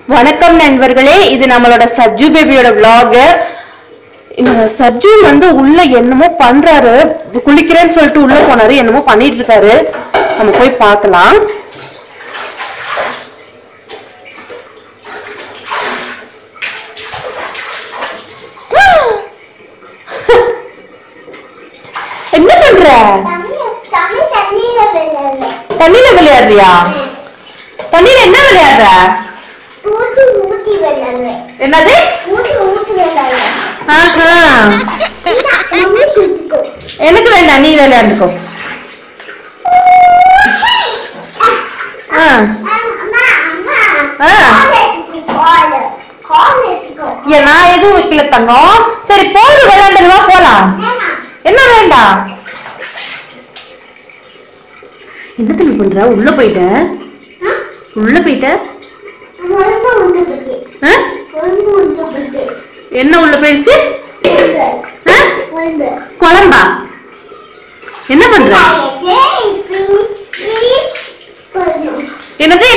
வணக்கம் நண்பர்களே இது நம்மளோட சஜ்ஜு பேபியோட vlog இந்த சஜ்ஜு வந்து உள்ள என்னமோ பண்றாரு குளிக்கிறேன்னு சொல்லிட்டு உள்ள போனாரு என்னமோ பண்ணிட்டு இருக்காரு நம்ம போய் பார்க்கலாம் என்ன பண்ற தண்ணி தண்ணியில விளையாடுறேன் தண்ணியில விளையாடுறியா தண்ணியில என்ன விளையாடுற ஊத்தி ஊத்தி விளையாடுறேன் என்னது ஊத்தி ஊத்தி விளையாடுறேன் ஆஹா. மம்மி குளிச்சுக்கோ எனக்கு வேண்டாம் நீ விளையாண்டுக்கோ ஆ அம்மா அம்மா ஆ. காலேஜுக்கு கால் காலேஜுக்கு ஏன் நான் எதுவும் வைக்கல தங்கம் சரி போது விளையாண்டதுவா போலாம் வேணாம் என்ன வேண்டாம் என்ன தம்பி பண்ற உள்ள போயிட்ட ஆ? உள்ள போயிட்ட ரொம்ப உண்டு போச்சு ஆ? ரொம்ப உண்டு போச்சு என்ன உள்ள போயிடுச்சு உண்டு ஆ? உண்டு குழம்பா என்ன பண்ற Please, please, please. பண்ணணும். என்னது